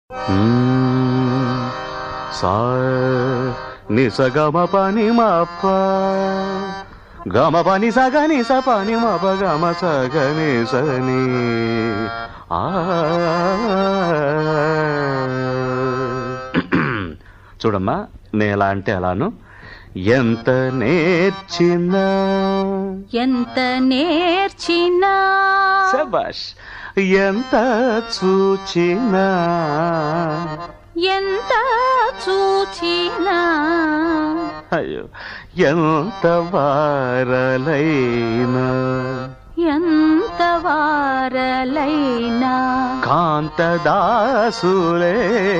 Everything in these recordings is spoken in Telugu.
సా నిసగమ పని మప్ప గమ పని సగని స పని మప గమ సగని సని ఆ చూడమ్మా నేను ఎలా అంటే అలాను ఎంత నేర్చినా ఎంత నేర్చినా శబాష్ ఎంత చూచినా ఎంత చూచినా అయ్యో ఎంత వారలైనా ఎంత వారలైనా కాంతదాసులే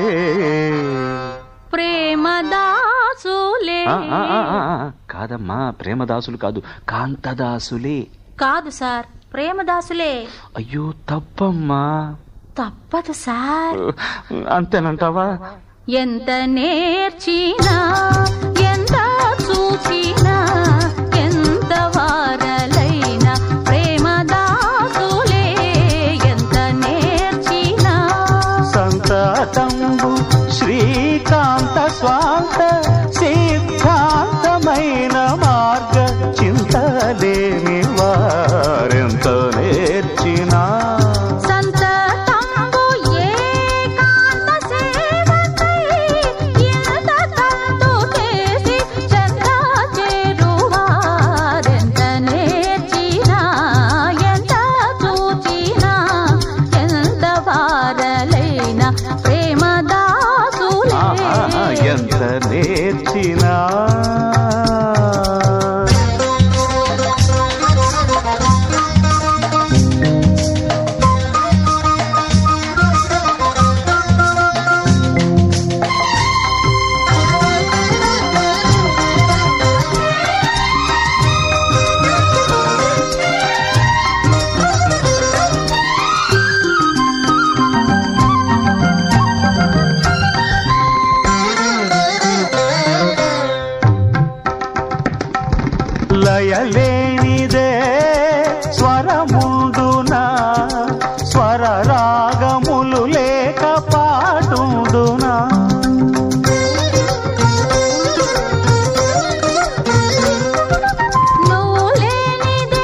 ప్రేమదాసులే ఆ, ఆ, ఆ, ఆ, ఆ, కాదమ్మా ప్రేమదాసులు కాదు కాంతదాసులే కాదు సార్ ప్రేమదాసులే అయ్యో తప్పమ్మా తప్పదు సార్ అంతేనంటావా ఎంత నేర్చినా ఎంత చూచినా ఎంత వారలైనా ప్రేమదాసులే ఎంత నేర్చినా సంతతంబు శ్రీకాంత స్వాంత సిద్ధాంతమైన మార్గ చింతలేని వారెంత నేర్చినా సంతతంబు ఏకాంత సేవకై ఎంత తంతు చేసి చెంత చేరువారెంత నేర్చినా ఎంత చూచినా ఎంత వారలైనా ప్రేమదాసులే ఆ, ఆ, ఎంత నేర్చినా లయలేనిదే స్వరముండునా స్వర రాగములు లేక పాటుండునా నువ్వు లేనిదే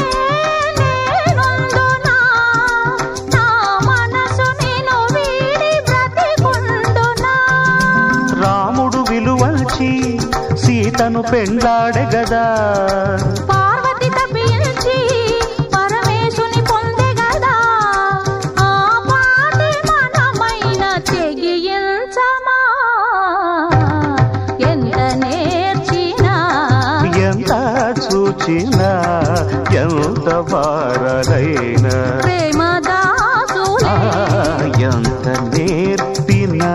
నేనుండునా నా మనసు నిన్ను వీడి బ్రతికుండునా రాముడు విలువల్చి సీతను పెండ్లాడె గదా పార్వతి తప్పించి పరమేశుని పొందే గదా ఆ పాటి మనమైన తెగించమా ఎంత నేర్చినా ఎంత చూచినా ఎంత వారలైనా ప్రేమదాసులే ఆ, ఎంత నేర్పినా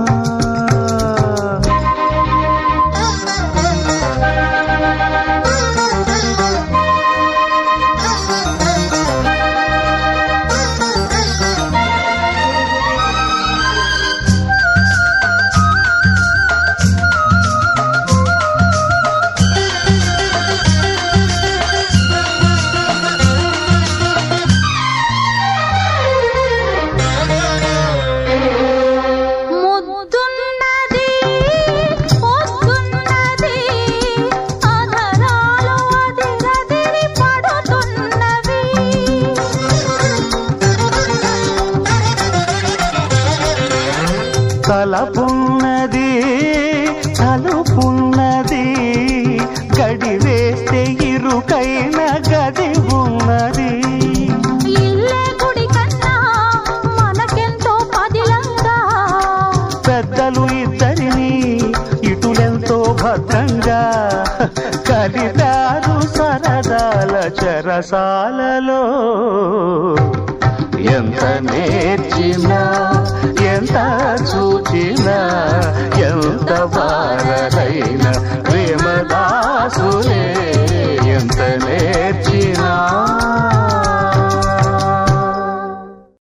ముద్దున్నది పొద్దున్నది అధరాలు అదిరదిరి పడుతున్నవి తలపున్నది తలుపున్నది గడి వేస్తే ఇరుకైన గది ఉన్నది ఇల్లే గుడి కన్నా మనకెంతో పదిలంగా పెద్దలు ఇద్దరిని ఇటులెంతో భద్రంగా కలిపారు సరదాల చెరసాలలో ఎంత నేర్చినా ఎంత చూచినా